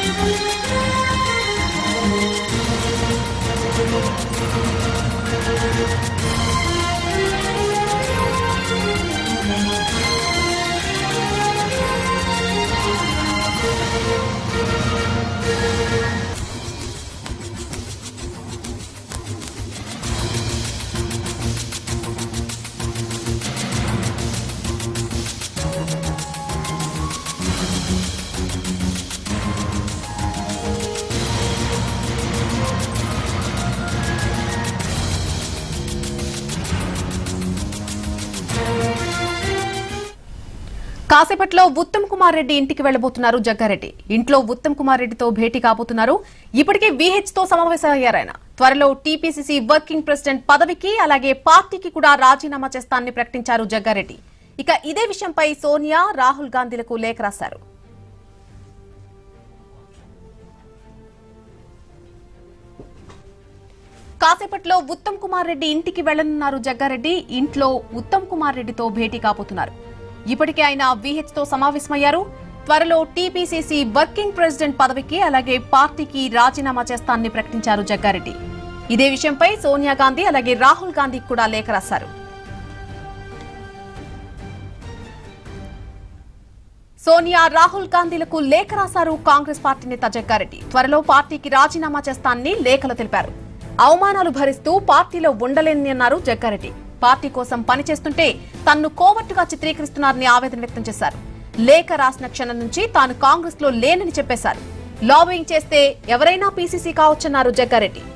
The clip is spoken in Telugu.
కాసేపట్లో ఉత్తమ్ కుమార్ రెడ్డి ఇంటికి వెళ్లబోతున్నారు జగ్గారెడ్డి ఇంట్లో ఉత్తమ్ కుమార్ రెడ్డితో భేటీ కాబోతున్నారు ఇప్పటికే విహెచ్ తో సమావేశమయ్యారు ఆయన త్వరలో టీపీసీసీ వర్కింగ్ ప్రెసిడెంట్ పదవికి అలాగే పార్టీకి కూడా రాజీనామా చేస్తానని ప్రకటించారు జగ్గారెడ్డి ఇక ఇదే విషయంపై సోనియా రాహుల్ గాంధీలకు లేఖ రాశారు కాసేపట్లో ఉత్తమ్ కుమార్ రెడ్డి ఇంటికి వెళ్లనున్నారు జగ్గారెడ్డి ఇంట్లో ఉత్తమ్ కుమార్ రెడ్డితో భేటీ కాబోతున్నారు ఇప్పటికే ఆయన విహెచ్ తో సమావేశమయ్యారు త్వరలో టీపీసీసీ వర్కింగ్ ప్రెసిడెంట్ పదవికి అలాగే పార్టీకి రాజీనామా చేస్తానని ప్రకటించారు జగ్గారెడ్డి ఇదే విషయంపై సోనియా గాంధీ అలాగే రాహుల్ గాంధీకి కూడా లేఖ రాశారు సోనియా రాహుల్ గాంధీలకు లేఖ రాశారు కాంగ్రెస్ పార్టీ నేత జగ్గారెడ్డి త్వరలో పార్టీకి రాజీనామా చేస్తానని లేఖలో తెలిపారు అవమానాలు భరిస్తూ పార్టీలో ఉండలేని అన్నారు జగ్గారెడ్డి పార్టీ కోసం పనిచేస్తుంటే తన్ను కోవట్టుగా చిత్రీకరిస్తున్నారని ఆవేదన వ్యక్తం చేశారు లేఖ రాసిన క్షణం నుంచి తాను కాంగ్రెస్ లో లేనని చెప్పేశారు లాబింగ్ చేస్తే ఎవరైనా పీసీసీ కావచ్చన్నారు జగ్గారెడ్డి